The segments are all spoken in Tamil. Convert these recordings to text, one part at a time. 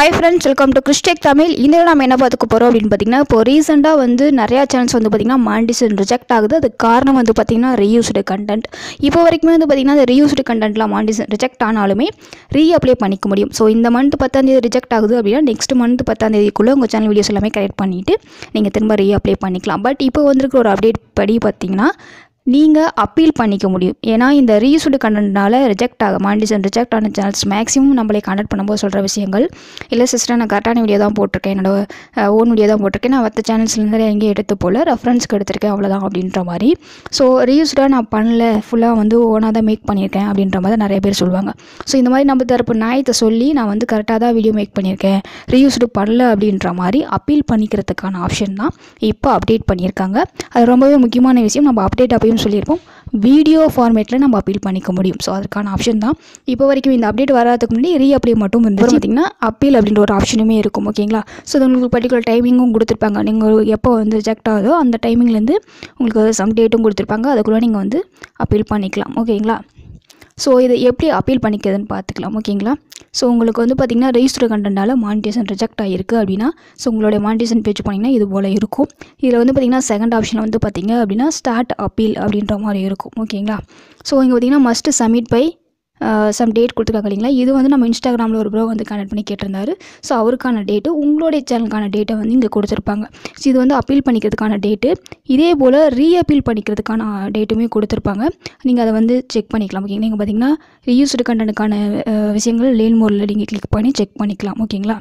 ஹாய் ஃப்ரெண்ட்ஸ் வெல்கம் டு கிறிஸ்டெக் தமிழ் இந்த நம்ம என்ன பார்த்துக்க போகிறோம் அப்படின்னு பார்த்தீங்கன்னா இப்போ ரீசெண்டாக வந்து நிறையா சேனல்ஸ் வந்து பார்த்திங்கன்னா மாண்டிசன் ரிஜெக்ட் ஆகுது அதுக்கு காரணம் வந்து பார்த்திங்கன்னா ரீயூஸ்டு கண்டென்ட் இப்போ வரைக்குமே வந்து பார்த்திங்கன்னா அந்த ரீயூஸ்டு கண்டென்ட்லாம் மாண்டிசன் ரிஜெக்ட் ஆனாலுமே ரீ அப்ளை பண்ணிக்க முடியும் ஸோ இந்த மந்த் பத்தாந்தேதி ரிஜெக்ட் ஆகுது அப்படின்னா நெக்ஸ்ட் மந்த் பத்தாந்தேதிக்குள்ளே உங்கள் சேனல் வீடியோஸ் எல்லாமே கரெக்ட் பண்ணிவிட்டு நீங்கள் திரும்ப ரீ அப்ளை பண்ணிக்கலாம் பட் இப்போ வந்திருக்கிற ஒரு அப்டேட் படி பார்த்தீங்கன்னா நீங்கள் அப்பீல் பண்ணிக்க முடியும் ஏன்னா இந்த ரீயூஸ்டு கண்டென்ட்னால ரிஜெக்ட் ஆக மாண்டிசன் ரிஜெக்ட் ஆன சேனல்ஸ் மேக்ஸிமம் நம்மளை கான்டாக்ட் பண்ணும்போது சொல்கிற விஷயங்கள் இல்லை சிஸ்டர் நான் கரெக்டான வீடியோ தான் போட்டிருக்கேன் என்னோட ஓன் வீடியோ தான் போட்டிருக்கேன் நான் மற்ற சேனல்ஸ்லேருந்து எங்கேயும் எடுத்து போல ரெஃபரன்ஸ்க்கு எடுத்திருக்கேன் அவ்வளோதான் அப்படின்ற மாதிரி ஸோ ரீயூஸ்டாக நான் பண்ணல ஃபுல்லாக வந்து ஓனாக தான் மேக் பண்ணியிருக்கேன் அப்படின்ற மாதிரி தான் நிறைய பேர் சொல்லுவாங்க ஸோ இந்த மாதிரி நம்ம தரப்பு நியாயத்தை சொல்லி நான் வந்து கரெக்டாக தான் வீடியோ மேக் பண்ணியிருக்கேன் ரீயூஸ்டு பண்ணல அப்படின்ற மாதிரி அப்பீல் பண்ணிக்கிறதுக்கான ஆப்ஷன் தான் இப்போ அப்டேட் பண்ணியிருக்காங்க அது ரொம்பவே முக்கியமான விஷயம் நம்ம அப்டேட் அப்பயும் சொல்லியிருப்போம் வீடியோ ஃபார்மேட்டில் நம்ம அப்பீல் பண்ணிக்க முடியும் ஸோ அதுக்கான ஆப்ஷன் தான் இப்போ வரைக்கும் இந்த அப்டேட் வராதுக்கு முன்னாடி ரீ அப்ளை மட்டும் இருந்துச்சு பார்த்தீங்கன்னா அப்பீல் அப்படின்ற ஒரு ஆப்ஷனுமே இருக்கும் ஓகேங்களா ஸோ அது உங்களுக்கு பர்டிகுலர் டைமிங்கும் கொடுத்துருப்பாங்க நீங்கள் எப்போ வந்து ரிஜெக்ட் ஆகுதோ அந்த டைமிங்லேருந்து உங்களுக்கு சம் டேட்டும் கொடுத்துருப்பாங்க அதுக்குள்ளே நீங்கள் வந்து அப்பீல் பண்ணிக்கலாம் ஓகேங்களா ஸோ இதை எப்படி அப்பீல் பண்ணிக்கிறதுன்னு பார்த்துக்கலாம் ஓகேங்களா ஸோ உங்களுக்கு வந்து பார்த்திங்கன்னா ரெஜிஸ்டர் கண்டென்ட்டால் மானிட்டேஷன் ரிஜெக்ட் ஆகிருக்கு அப்படின்னா ஸோ உங்களுடைய மானிட்டேஷன் பேஜ் போனீங்கன்னா இது போல் இருக்கும் இதில் வந்து பார்த்திங்கன்னா செகண்ட் ஆப்ஷன் வந்து பார்த்திங்க அப்படின்னா ஸ்டார்ட் அப்பீல் அப்படின்ற மாதிரி இருக்கும் ஓகேங்களா ஸோ இங்கே பார்த்திங்கன்னா must submit by some date கொடுத்துருக்காங்க இல்லைங்களா இது வந்து நம்ம இன்ஸ்டாகிராமில் ஒரு ப்ரோ வந்து கனெக்ட் பண்ணி கேட்டிருந்தாரு ஸோ அவருக்கான டேட்டு உங்களுடைய சேனலுக்கான டேட்டை வந்து இங்கே கொடுத்துருப்பாங்க ஸோ இது வந்து அப்பீல் பண்ணிக்கிறதுக்கான டேட்டு இதே போல் ரீஅப்பீல் பண்ணிக்கிறதுக்கான டேட்டுமே கொடுத்துருப்பாங்க நீங்கள் அதை வந்து செக் பண்ணிக்கலாம் ஓகேங்களா நீங்கள் பார்த்தீங்கன்னா ரீயூஸ்டு கண்டனுக்கான விஷயங்கள் லேன் மோரில் நீங்கள் கிளிக் பண்ணி செக் பண்ணிக்கலாம் ஓகேங்களா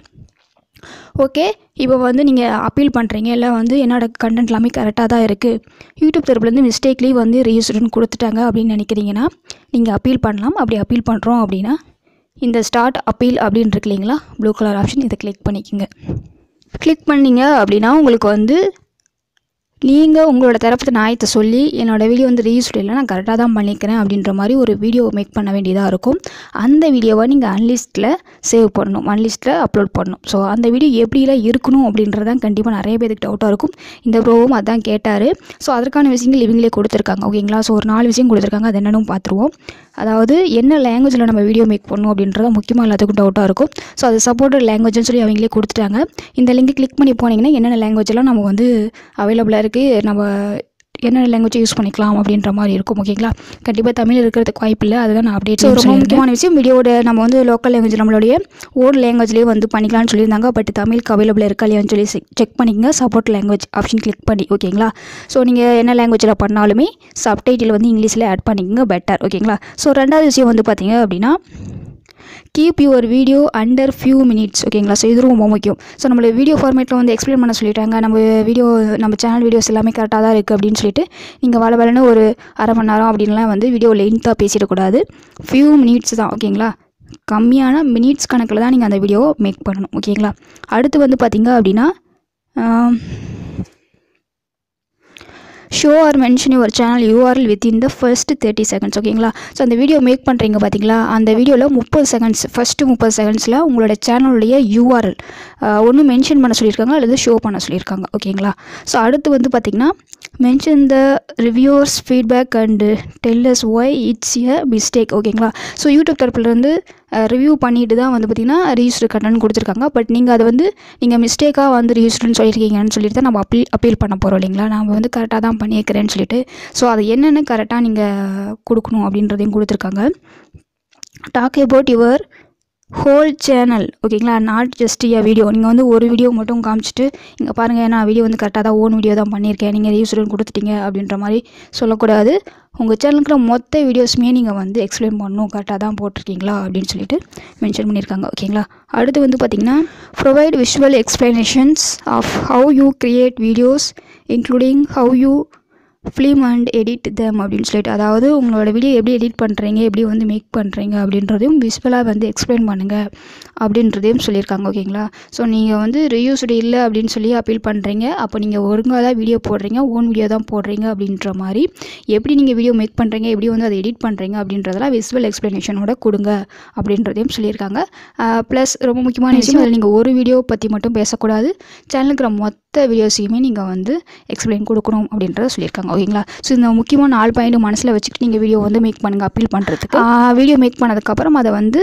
ஓகே இப்போ வந்து நீங்கள் அப்பீல் பண்ணுறீங்க இல்லை வந்து என்னோட கண்டென்ட் எல்லாமே கரெக்டாக தான் இருக்குது யூடியூப் தரப்புலேருந்து மிஸ்டேக்லி வந்து ரெஜிஸ்டர்னு கொடுத்துட்டாங்க அப்படின்னு நினைக்கிறீங்கன்னா நீங்கள் அப்பீல் பண்ணலாம் அப்படி அப்பீல் பண்ணுறோம் அப்படின்னா இந்த ஸ்டார்ட் அப்பீல் அப்படின்னு இருக்கு இல்லைங்களா ப்ளூ கலர் ஆப்ஷன் இதை கிளிக் பண்ணிக்கோங்க கிளிக் பண்ணீங்க அப்படின்னா உங்களுக்கு வந்து நீங்கள் உங்களோட தரப்பு நியாயத்தை சொல்லி என்னோடய வீடியோ வந்து ரீயூஸ்டு இல்லை நான் கரெக்டாக தான் பண்ணிக்கிறேன் அப்படின்ற மாதிரி ஒரு வீடியோ மேக் பண்ண வேண்டியதாக இருக்கும் அந்த வீடியோவை நீங்கள் அன்லிஸ்ட்டில் சேவ் பண்ணணும் அன்லிஸ்ட்டில் அப்லோட் பண்ணணும் ஸோ அந்த வீடியோ எப்படிலாம் இருக்கணும் அப்படின்றதான் கண்டிப்பாக நிறைய பேருக்கு டவுட்டாக இருக்கும் இந்த ப்ரோவும் அதான் கேட்டார் ஸோ அதற்கான விஷயங்கள் இவங்களே கொடுத்துருக்காங்க ஓகேங்களா ஸோ ஒரு நாலு விஷயம் கொடுத்துருக்காங்க அது என்னென்னு பார்த்துருவோம் அதாவது என்ன லாங்குவேஜில் நம்ம வீடியோ மேக் பண்ணணும் அப்படின்றத முக்கியமாக எல்லாத்துக்கும் டவுட்டாக இருக்கும் ஸோ அது சப்போர்ட்டட் லாங்குவேஜ்னு சொல்லி அவங்களே கொடுத்துட்டாங்க இந்த லிங்க் கிளிக் பண்ணி போனீங்கன்னா என்னென்ன லாங்குவேஜெல்லாம் நம்ம வந்து அவைலபிளாக இருக்குது நம்ம என்னென்ன லாங்குவேஜ் யூஸ் பண்ணிக்கலாம் அப்படின்ற மாதிரி இருக்கும் ஓகேங்களா கண்டிப்பாக தமிழ் இருக்கிறதுக்கு வாய்ப்பு இல்லை அதுதான் நான் அப்டேட் ரொம்ப முக்கியமான விஷயம் வீடியோட நம்ம வந்து லோக்கல் லாங்குவேஜ் நம்மளுடைய ஓல்டு லாங்குவேஜ்லேயே வந்து பண்ணிக்கலாம்னு சொல்லியிருந்தாங்க பட் தமிழுக்கு அவைலபிள் இருக்கா இல்லையான்னு சொல்லி செக் பண்ணிக்கங்க சப்போர்ட் லாங்குவேஜ் ஆப்ஷன் கிளிக் பண்ணி ஓகேங்களா ஸோ நீங்கள் என்ன லாங்குவேஜில் பண்ணாலுமே சப்டைட்டில் வந்து இங்கிலீஷில் ஆட் பண்ணிக்கங்க பெட்டர் ஓகேங்களா ஸோ ரெண்டாவது விஷயம் வந்து பார்த்தீங்க அப்படின்னா keep your video under few minutes ஓகேங்களா ஸோ இது ரொம்ப முக்கியம் ஸோ நம்மளை வீடியோ ஃபார்மேட்டில் வந்து எக்ஸ்பிளைன் பண்ண சொல்லிட்டாங்க நம்ம வீடியோ நம்ம சேனல் வீடியோஸ் எல்லாமே கரெக்டாக தான் இருக்குது அப்படின்னு சொல்லிட்டு நீங்கள் வள வளன்னு ஒரு அரை மணி நேரம் அப்படின்லாம் வந்து வீடியோ லென்த்தாக பேசிடக்கூடாது ஃபியூ மினிட்ஸ் தான் ஓகேங்களா கம்மியான மினிட்ஸ் கணக்கில் தான் நீங்கள் அந்த வீடியோவை மேக் பண்ணணும் ஓகேங்களா அடுத்து வந்து பார்த்தீங்க அப்படின்னா show or mention your channel URL within the first thirty seconds ஓகேங்களா ஸோ அந்த வீடியோ மேக் பண்ணுறீங்க பார்த்தீங்களா அந்த வீடியோவில் முப்பது செகண்ட்ஸ் ஃபஸ்ட்டு முப்பது செகண்ட்ஸில் உங்களோட சேனலுடைய யூஆர்எல் ஒன்று மென்ஷன் பண்ண சொல்லியிருக்காங்க அல்லது ஷோ பண்ண சொல்லியிருக்காங்க ஓகேங்களா ஸோ அடுத்து வந்து பார்த்திங்கன்னா mention the reviewers feedback and tells why it's a mistake ஓகேங்களா ஸோ யூடியூப் தரப்புலேருந்து ரிவ்யூ பண்ணிட்டு தான் வந்து பார்த்திங்கன்னா ரிஜிஸ்டர் கட்டணம் கொடுத்துருக்காங்க பட் நீங்கள் அதை வந்து நீங்கள் மிஸ்டேக்காக வந்து ரிஜிஸ்டர்னு சொல்லியிருக்கீங்கன்னு சொல்லிட்டு தான் நம்ம அப்பீல் அப்பீல் பண்ண போகிறோம் இல்லைங்களா நம்ம வந்து கரெக்டாக தான் பண்ணியிருக்கிறேன்னு சொல்லிட்டு ஸோ அதை என்னென்னு கரெக்டாக நீங்கள் கொடுக்கணும் அப்படின்றதையும் கொடுத்துருக்காங்க talk about your whole channel ஓகேங்களா நாட் ஜஸ்ட் எ வீடியோ நீங்கள் வந்து ஒரு வீடியோ மட்டும் காமிச்சிட்டு இங்கே பாருங்கள் நான் வீடியோ வந்து கரெக்டாக தான் ஓன் வீடியோ தான் பண்ணியிருக்கேன் நீங்கள் ரியூஸ்டன் கொடுத்துட்டீங்க அப்படின்ற மாதிரி சொல்லக்கூடாது உங்கள் சேனலுக்குள்ள மொத்த வீடியோஸுமே நீங்கள் வந்து எக்ஸ்பிளைன் பண்ணணும் கரெக்டாக தான் போட்டிருக்கீங்களா அப்படின்னு சொல்லிட்டு மென்ஷன் பண்ணியிருக்காங்க ஓகேங்களா அடுத்து வந்து பார்த்திங்கன்னா provide visual explanations of how you create videos including how you film and edit them அப்படின்னு சொல்லிட்டு அதாவது உங்களோட வீடியோ எப்படி எடிட் பண்ணுறீங்க எப்படி வந்து மேக் பண்ணுறீங்க அப்படின்றதையும் விசுவலாக வந்து எக்ஸ்பிளைன் பண்ணுங்கள் அப்படின்றதையும் சொல்லியிருக்காங்க ஓகேங்களா ஸோ நீங்கள் வந்து ரியூஸ்டு இல்லை அப்படின்னு சொல்லி அப்பீல் பண்ணுறீங்க அப்போ நீங்கள் ஒழுங்காக தான் வீடியோ போடுறீங்க ஓன் வீடியோ தான் போடுறீங்க அப்படின்ற மாதிரி எப்படி நீங்கள் வீடியோ மேக் பண்ணுறீங்க எப்படி வந்து அதை எடிட் பண்ணுறீங்க அப்படின்றதெல்லாம் விசுவல் எக்ஸ்ப்ளனேஷனோட கொடுங்க அப்படின்றதையும் சொல்லியிருக்காங்க ப்ளஸ் ரொம்ப முக்கியமான விஷயம் அதில் நீங்கள் ஒரு வீடியோ பற்றி மட்டும் பேசக்கூடாது சேனலுக்கு மொத்த வீடியோஸையுமே நீங்கள் வந்து எக்ஸ்பிளைன் கொடுக்கணும் அப்படின்றத சொல்லியிருக்காங்க ஓகேங்களா ஸோ இந்த முக்கியமான நாலு பாயிண்ட் மனசில் வச்சுக்கிட்டு நீங்கள் வீடியோ வந்து மேக் பண்ணுங்கள் அப்பீல் பண்ணுறதுக்கு வீடியோ மேக் பண்ணதுக்கப்புறம் அதை வந்து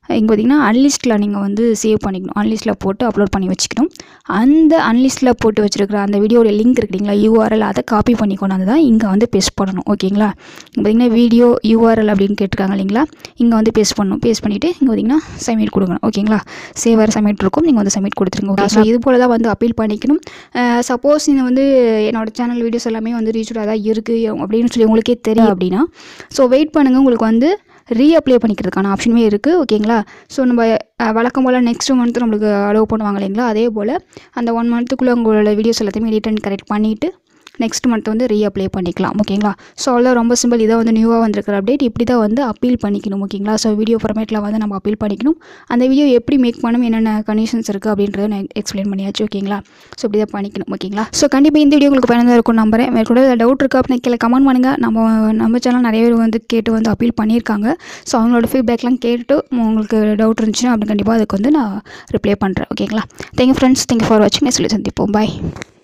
இங்கே பார்த்தீங்கன்னா அன்லிஸ்ட்டில் நீங்கள் வந்து சேவ் பண்ணிக்கணும் அன்லிஸ்ட்டில் போட்டு அப்லோட் பண்ணி வச்சுக்கணும் அந்த அன்லிஸ்ட்டில் போட்டு வச்சுருக்கிற அந்த வீடியோட லிங்க் இருக்குங்களா யூஆர்எல் அதை காப்பி பண்ணி கொண்டாந்து தான் இங்கே வந்து பேஸ்ட் பண்ணணும் ஓகேங்களா இங்கே பார்த்தீங்கன்னா வீடியோ யூஆர்எல் அப்படின்னு கேட்டிருக்காங்க இல்லைங்களா இங்கே வந்து பேஸ்ட் பண்ணணும் பேஸ்ட் பண்ணிவிட்டு இங்கே பார்த்தீங்கன்னா சப்மிட் கொடுக்கணும் ஓகேங்களா சேவர் சப்மிட் இருக்கும் நீங்கள் வந்து சப்மிட் கொடுத்துருங்க ஓகே ஸோ இது போல் தான் வந்து அப்பீல் பண்ணிக்கணும் சப்போஸ் நீங்கள் வந்து என்னோட சேனல் வீடியோஸ் எல்லாமே வந்து ரீச்டாக தான் இருக்குது அப்படின்னு சொல்லி உங்களுக்கே தெரியும் அப்படின்னா ஸோ வெயிட் பண்ணுங்கள் உங்களுக்கு வந்து ரீஅப்ளை பண்ணிக்கிறதுக்கான ஆப்ஷனுமே இருக்குது ஓகேங்களா ஸோ நம்ம அஹ், வழக்கம் போல் நெக்ஸ்ட் மந்த் நம்மளுக்கு அலோவ் பண்ணுவாங்க இல்லைங்களா அதே போல் அந்த ஒன் மந்த்துக்குள்ளே உங்களோட வீடியோஸ் எல்லாத்தையுமே எடிட் அண்ட் கரெக்ட் பண்ணிவிட்டு நெக்ஸ்ட் மந்த் வந்து ரீஅப்ளை பண்ணிக்கலாம் ஓகேங்களா ஸோ அவ்வளோ ரொம்ப சிம்பிள் இதாக வந்து நியூவாக வந்திருக்கிற அப்டேட் இப்படி தான் வந்து அப்பீல் பண்ணிக்கணும் ஓகேங்களா ஸோ வீடியோ ஃபார்மேட்டில் வந்து நம்ம அப்பீல் பண்ணிக்கணும் அந்த வீடியோ எப்படி மேக் பண்ணணும் என்னென்ன கண்டிஷன்ஸ் இருக்குது அப்படின்றத நான் எக்ஸ்பிளைன் பண்ணியாச்சு ஓகேங்களா ஸோ இப்படி தான் பண்ணிக்கணும் ஓகேங்களா ஸோ கண்டிப்பாக இந்த வீடியோ உங்களுக்கு பயனுள்ளதாக இருக்கும் நம்புறேன் மேற்கொண்டு டவுட் இருக்குது அப்படின்னு கீழே கமெண்ட் பண்ணுங்கள் நம்ம நம்ம சேனல் நிறைய பேர் வந்து கேட்டு வந்து அப்பீல் பண்ணியிருக்காங்க ஸோ அவங்களோட ஃபீட்பேக்லாம் கேட்டு உங்களுக்கு டவுட் இருந்துச்சுன்னா அப்படி கண்டிப்பாக அதுக்கு வந்து நான் ரிப்ளை பண்ணுறேன் ஓகேங்களா தேங்க்யூ ஃப்ரெண்ட்ஸ் தேங்க்யூ ஃபார் வாட்சிங் சொல்லி சந்திப்போம் பாய்